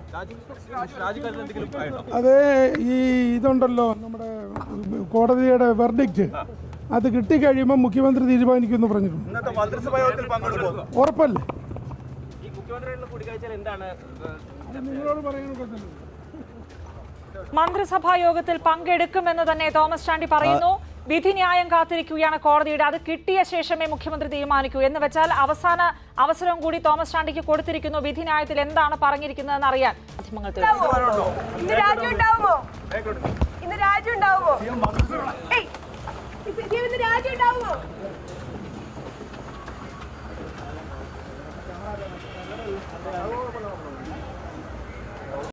അത് ഈ ഇതുണ്ടല്ലോ നമ്മുടെ കോടതിയുടെ വെർഡിക്റ്റ് അത് കിട്ടിക്കഴിയുമ്പോൾ മുഖ്യമന്ത്രി തീരുമാനിക്കുമെന്ന് പറഞ്ഞിട്ടുണ്ട് ഇന്നത്തെ മന്ത്രിസഭാ യോഗത്തിൽ പങ്കെടുക്കുന്നു ഉറപ്പല്ലേ ഈ മുഖ്യമന്ത്രിയുള്ള കൂടിക്കാഴ്ചയിൽ എന്താണ് ഏഹ്, നിങ്ങളോട് പറയാനൊക്കെ മന്ത്രിസഭാ യോഗത്തിൽ പങ്കെടുക്കുമെന്ന് തന്നെ തോമസ് ചാണ്ടി പറയുന്നു വിധി ന്യായം കാത്തിരിക്കുകയാണ് കോടതിയുടെ അത് കിട്ടിയ ശേഷമേ മുഖ്യമന്ത്രി തീരുമാനിക്കൂ എന്ന് വെച്ചാൽ അവസാന അവസരം കൂടി തോമസ് ചാണ്ടിക്ക് കൊടുത്തിരിക്കുന്നു വിധി ന്യായത്തിൽ എന്താണ് പറഞ്ഞിരിക്കുന്നതെന്ന് അറിയാൻ മാധ്യമങ്ങൾ തേടുന്നു. ഇന്ന് രാജ്യം ഉണ്ടാവുമോ ഇന്ന് രാജ്യം ഉണ്ടാവുമോ